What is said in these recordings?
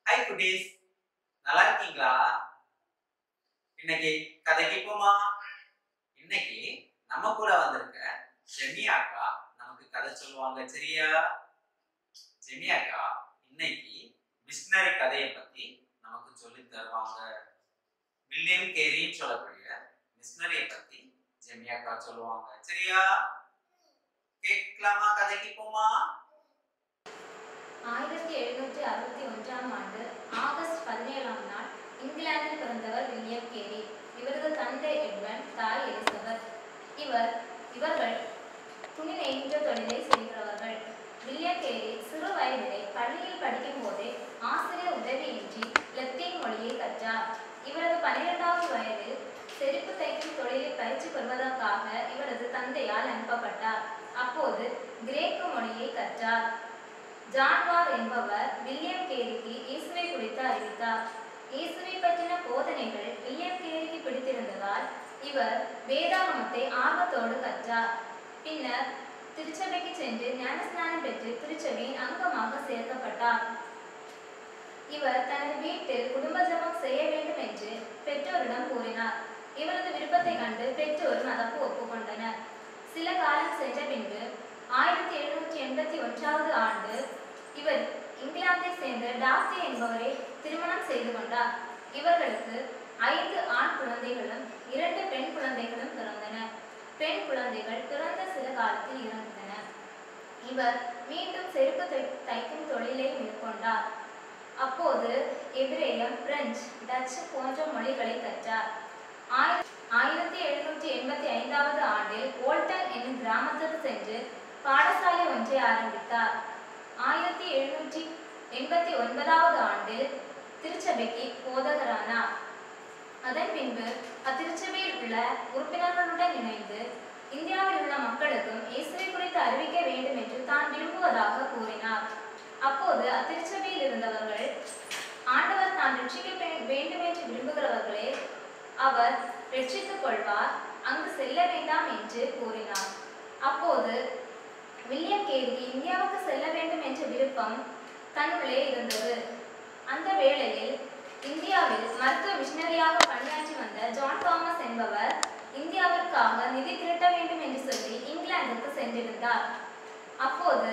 hi குட்டீஸ் நல்லா இருக்கீங்களா இன்னைக்கு கதை கேட்போமா இன்னைக்கு நம்ம கூட வந்திருக்க ஜெமி அக்கா நமக்கு கதை சொல்லுவாங்க சரியா ஜெமி அக்கா இன்னைக்கு மிஷினரி கதையை பத்தி நமக்கு சொல்லி தருவாங்க வில்லியம் கேரின்னு சொல்லக்கூடிய மிஷினரியை பத்தி ஜெமி அக்கா சொல்லுவாங்க சரியா கேட்கலாமா கதை கேட்போமா ஆயிரத்தி எழுநூற்றி அறுபத்தி ஒன்றாம் ஆண்டு ஆகஸ்ட் பதினேழாம் நாள் இங்கிலாந்தில் பிறந்தவர் வில்லியம் கேரி இவரது தந்தை எட்வன் தாய் எலிசபெத் இவர் இவர்கள் துணி நெய்கின்ற தொழிலை செய்கிறவர்கள் வில்லியம் கேரி சிறு வயதிலே பள்ளியில் படிக்கும் போதே ஆசிரியர் உதவியின்றி லத்தீன் மொழியை கற்றார் இவரது பன்னிரெண்டாவது வயதில் செருப்பு தைக்கும் தொழிலில் பயிற்சி பெறுவதற்காக இவரது தந்தையால் அனுப்பப்பட்டார் அப்போது கிரேக்க மொழியை கற்றார் ஜான்வார் என்பவர் வில்லியம் கேரிக்கு இயேசுவை குறித்து அறிவித்தார் இயேசுவை பற்றின போதனைகள் வில்லியம் கேரிக்கு பிடித்திருந்ததால் இவர் வேதாகமத்தை ஆர்வத்தோடு கற்றார் பின்னர் திருச்சபைக்கு சென்று ஞானஸ்நானம் பெற்று திருச்சபையின் அங்கமாக சேர்க்கப்பட்டார் இவர் தனது வீட்டில் குடும்ப ஜெபம் செய்ய வேண்டும் என்று பெற்றோரிடம் கூறினார் இவரது விருப்பத்தை கண்டு பெற்றோரும் அதற்கு ஒப்புக்கொண்டனர் சில காலம் சென்ற பின்பு ஆயிரத்தி எழுநூற்றி எண்பத்தி ஒன்றாவது ஆண்டு இவர் இங்கிலாந்தை சேர்ந்த டாப்தி என்பவரை திருமணம் செய்து கொண்டார் இவர்களுக்கு ஐந்து ஆண் குழந்தைகளும் இரண்டு பெண் குழந்தைகளும் பிறந்தன பெண் குழந்தைகள் பிறந்த சில காலத்தில் இறந்தன இவர் மீண்டும் செருப்பு தை- தைக்கும் தொழிலை மேற்கொண்டார் அப்போது எபிரேயம் பிரெஞ்சு டச்சு போன்ற மொழிகளை கற்றார் ஆயிர- ஆயிரத்தி எழுநூற்றி எண்பத்தி ஐந்தாவது ஆண்டில் ஓல்டன் என்னும் கிராமத்துக்கு சென்று பாடசாலை ஒன்றை ஆரம்பித்தார் ஆயிரத்தி எழுநூற்றி எண்பத்தி ஒன்பதாவது ஆண்டில் திருச்சபைக்கு போதகரானார் அதன் பின்பு அத்திருச்சபையில் உள்ள உறுப்பினர்களுடன் இணைந்து இந்தியாவில் உள்ள மக்களுக்கும் இயேசுவை குறித்து அறிவிக்க வேண்டும் என்று தான் விரும்புவதாக கூறினார் அப்போது அத்திருச்சபையில் இருந்தவர்கள் ஆண்டவர் தான் ரட்சிக்க வே- வேண்டும் என்று விரும்புகிறவர்களே அவர் ரட்சித்துக் கொள்வார் அங்கு செல்ல வேண்டாம் என்று கூறினார் அப்போது வில்லியம் கேரிக்கு இந்தியாவுக்கு செல்ல வேண்டும் என்ற விருப்பம் தன்னுள்ளே இருந்தது அந்த வேளையில் இந்தியாவில் மருத்துவ மிஷனரியாக பணியாற்றி வந்த ஜான் தாமஸ் என்பவர் இந்தியாவிற்காக நிதி திரட்ட வேண்டும் என்று சொல்லி இங்கிலாந்துக்கு சென்றிருந்தார் அப்போது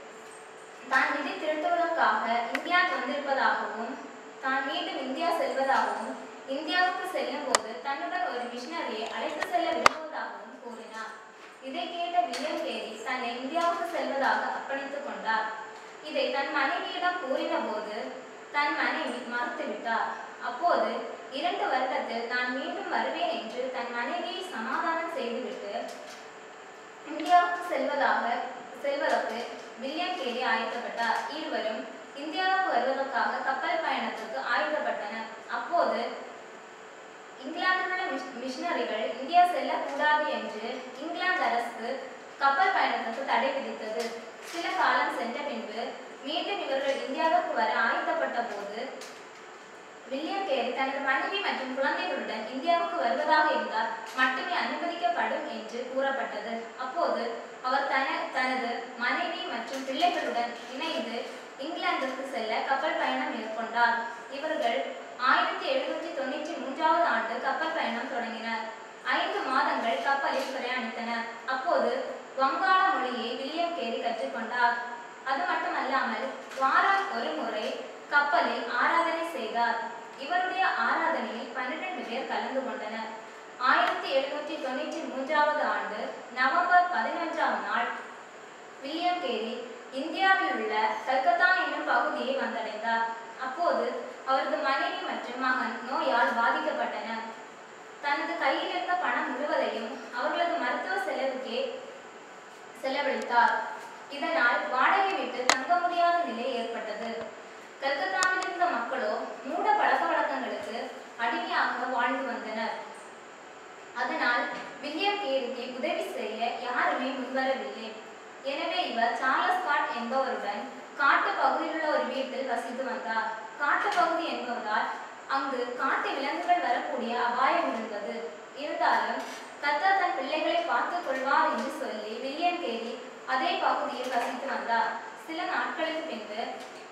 தான் நிதி திரட்டுவதற்காக இங்கிலாந்து வந்திருப்பதாகவும் தான் மீண்டும் இந்தியா செல்வதாகவும் இந்தியாவுக்கு செல்லும் போது தன்னுடன் ஒரு மிஷனரியை அழைத்து செல்ல விரும்புவதாகவும் கூறினார் இதை கேட்ட வில்லியம் கேரி தன்னை இந்தியாவுக்கு செல்வதாக அர்ப்பணித்துக் கொண்டார் இதை தன் மனைவியிடம் கூறின போது தன் மனைவி மறுத்துவிட்டார் அப்போது இரண்டு வருடத்தில் நான் மீண்டும் வருவேன் என்று தன் மனைவியை சமாதானம் செய்துவிட்டு இந்தியாவுக்கு செல்வதாக செல்வதற்கு வில்லியம் கேரி ஆயத்தப்பட்டார் இருவரும் இந்தியாவுக்கு வருவதற்காக கப்பல் பயணத்துக்கு ஆயத்தப்பட்டனர் அப்போது இங்கிலாந்தில் உள்ள மிஷ்- மிஷனரிகள் இந்தியா செல்லக்கூடாது என்று இங்கிலாந்து அரசு கப்பல் பயணத்துக்கு தடை விதித்தது சில காலம் சென்ற பின்பு மீண்டும் இவர்கள் இந்தியாவுக்கு வர ஆயத்தப்பட்ட போது வில்லியம் கேரி தனது மனைவி மற்றும் குழந்தைகளுடன் இந்தியாவுக்கு வருவதாக இருந்தால் மட்டுமே அனுமதிக்கப்படும் என்று கூறப்பட்டது அப்போது அவர் தன தனது மனைவி மற்றும் பிள்ளைகளுடன் இணைந்து இங்கிலாந்துக்கு செல்ல கப்பல் பயணம் மேற்கொண்டார் இவர்கள் ஆயிரத்தி எழுநூற்றி தொண்ணூற்றி மூன்றாவது ஆண்டு கப்பல் பயணம் தொடங்கினர் ஐந்து மாதங்கள் கப்பலில் பிரயாணித்தனர் அப்போது வங்காள மொழியை வில்லியம் கேரி கற்றுக்கொண்டார் அது மட்டுமல்லாமல் வாரம் ஒரு முறை கப்பலில் ஆராதனை செய்தார் இவருடைய ஆராதனையில் பன்னிரண்டு பேர் கலந்து கொண்டனர் ஆயிரத்தி எழுநூற்றி தொண்ணூற்றி மூன்றாவது ஆண்டு நவம்பர் பதினொன்றாம் நாள் வில்லியம் கேரி இந்தியாவில் உள்ள கல்கத்தா என்னும் பகுதியை வந்தடைந்தார் அப்போது அவரது மனைவி மற்றும் மகன் நோயால் பாதிக்கப்பட்டனர் தனது கையில் இருந்த பணம் முழுவதையும் அவர்களது மருத்துவ செலவுக்கே செலவழித்தார் இதனால் வாடகை வீட்டு தங்க முடியாத நிலை ஏற்பட்டது கல்கத்தாவில் இருந்த மக்களோ மூட பழக்க வழக்கங்களுக்கு அடிமையாக வாழ்ந்து வந்தனர் அதனால் வில்லியம் கேரிக்கு உதவி செய்ய யாருமே முன்வரவில்லை எனவே இவர் சார்லஸ் ஸ்காட் என்பவருடன் காட்டு பகுதியில் உள்ள ஒரு வீட்டில் வசித்து வந்தார் காட்டு பகுதி என்பதால் அங்கு காட்டு விலங்குகள் வரக்கூடிய அபாயம் இருந்தது இருந்தாலும் கர்த்தர் தன் பிள்ளைகளை பார்த்துக் கொள்வார் என்று சொல்லி வில்லியம் கேரி அதே பகுதியில் வசித்து வந்தார் சில நாட்களுக்கு பின்பு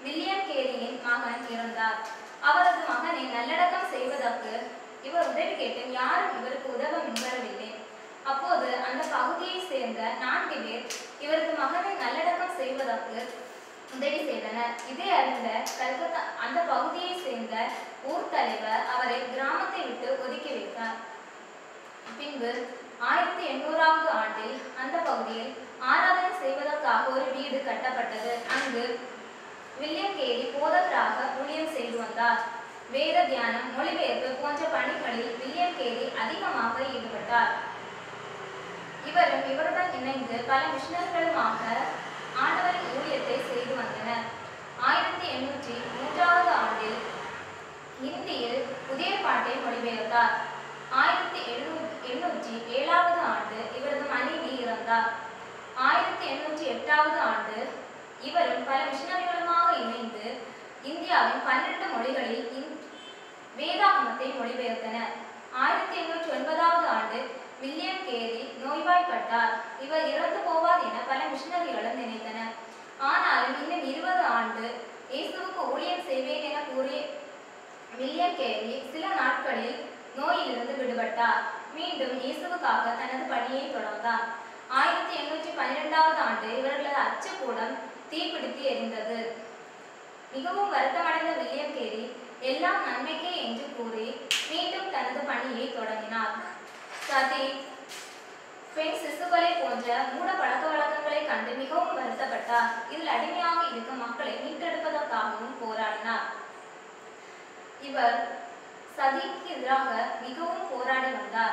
வில்லியம் கேரியின் மகன் இறந்தார் அவரது மகனை நல்லடக்கம் செய்வதற்கு இவர் உதவி கேட்டும் யாரும் இவருக்கு உதவ முன்வரவில்லை அப்போது அந்த பகுதியை சேர்ந்த நான்கு பேர் இவரது மகனை நல்லடக்கம் செய்வதற்கு உதவி செய்தனர் இதை அறிந்த கல்கத்தா அந்த பகுதியை சேர்ந்த ஊர் தலைவர் அவரை கிராமத்தை விட்டு ஒதுக்கி வைத்தார் பின்பு ஆயிரத்தி எண்ணூறாவது ஆண்டில் அந்த பகுதியில் ஆராதனை செய்வதற்காக ஒரு வீடு கட்டப்பட்டது அங்கு வில்லியம் கேரி போதகராக ஊழியம் செய்து வந்தார் வேத தியானம் மொழிபெயர்ப்பு போன்ற பணிகளில் வில்லியம் கேரி அதிகமாக ஈடுபட்டார் இவரும் இவருடன் இணைந்து பல மிஷனர்களுமாக ஆண்டவரின் ஊழியத்தை செய்து வந்தனர் ஆயிரத்தி எண்ணூற்றி மூன்றாவது ஆண்டில் இந்தியில் புதிய பாட்டை மொழிபெயர்த்தார் ஆயிரத்தி எண்ணூற்றி எண்ணூற்றி ஏழாவது ஆண்டு இவரது மனைவி இறந்தார் ஆயிரத்தி எண்ணூற்றி எட்டாவது ஆண்டு இவரும் பல மிஷனரிகளுமாக இணைந்து இந்தியாவின் பன்னிரண்டு மொழிகளில் இந்- வேதாகமத்தை மொழிபெயர்த்தனர் ஆயிரத்தி எண்ணூற்றி ஒன்பதாவது ஆண்டு வில்லியம் கேரி நோய்வாய்ப்பட்டார் இவர் இறந்து போவார் என பல மிஷனரிகளும் நினைத்தனர் ஆனாலும் இன்னும் இருபது ஆண்டு இயேசுவுக்கு ஊழியம் செய்வேன் என கூறி வில்லியம் கேரி சில நாட்களில் நோயிலிருந்து விடுபட்டார் மீண்டும் இயேசுவுக்காக தனது பணியை தொடர்ந்தார் ஆயிரத்தி எண்ணூற்றி பன்னிரெண்டாவது ஆண்டு இவர்களது அச்சுக்கூடம் தீப்பிடித்து எரிந்தது மிகவும் வருத்தமடைந்த வில்லியம் கேரி எல்லாம் நன்மைக்கே என்று கூறி மீண்டும் தனது பணியை தொடங்கினார் சதி பெண் சிசுகளை போன்ற மூட பழக்க வழக்கங்களை கண்டு மிகவும் வருத்தப்பட்டார் இதில் அடிமையாக இருக்கும் மக்களை மீட்டெடுப்பதற்காகவும் போராடினார் இவர் சதிக்கு எதிராக மிகவும் போராடி வந்தார்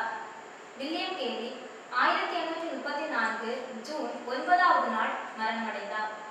வில்லியம் கேரி ஆயிரத்தி எண்ணூற்றி முப்பத்தி நான்கு ஜூன் ஒன்பதாவது நாள் மரணமடைந்தார்